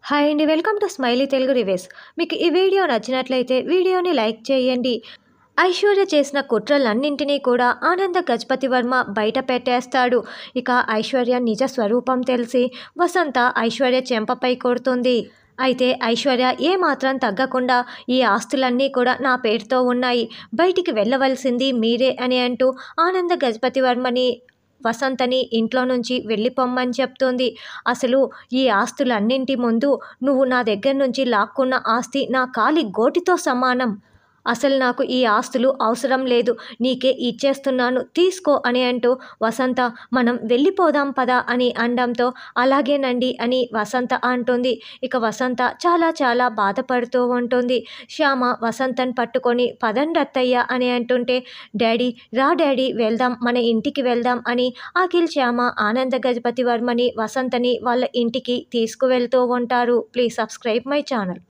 hi అండి welcome to smiley Telugu reviews మీకు ఈ వీడియో నచ్చినట్లయితే వీడియోని లైక్ చేయండి ఐశ్వర్య చేసిన కుట్రలన్నింటినీ కూడా ఆనంద గజపతి వర్మ బయట పెట్టేస్తాడు ఇక ఐశ్వర్య నిజ స్వరూపం తెలిసి వసంత ఐశ్వర్య చెంపపై కొడుతుంది అయితే ఐశ్వర్య ఏమాత్రం తగ్గకుండా ఈ ఆస్తులన్నీ కూడా నా పేరుతో ఉన్నాయి బయటికి వెళ్ళవలసింది మీరే అని అంటూ ఆనంద గజపతి వర్మని వసంతని ఇంట్లో నుంచి వెళ్ళిపోమ్మని చెప్తుంది అసలు ఈ ఆస్తులన్నింటి ముందు నువ్వు నా దగ్గర నుంచి లాక్కున్న ఆస్తి నా కాలి గోటితో సమానం అసలు నాకు ఈ ఆస్తులు అవసరం లేదు నీకే ఇచ్చేస్తున్నాను తీసుకో అని అంటూ వసంత మనం వెళ్ళిపోదాం పదా అని అనడంతో అలాగేనండి అని వసంత అంటుంది ఇక వసంత చాలా చాలా బాధపడుతూ ఉంటుంది శ్యామ వసంతని పట్టుకొని పదండి అత్తయ్య అని అంటుంటే డాడీ రా డాడీ వెళ్దాం మన ఇంటికి వెళ్దాం అని అఖిల్ శ్యామ ఆనంద గజపతి వర్మని వసంతని వాళ్ళ ఇంటికి తీసుకువెళ్తూ ఉంటారు ప్లీజ్ సబ్స్క్రైబ్ మై ఛానల్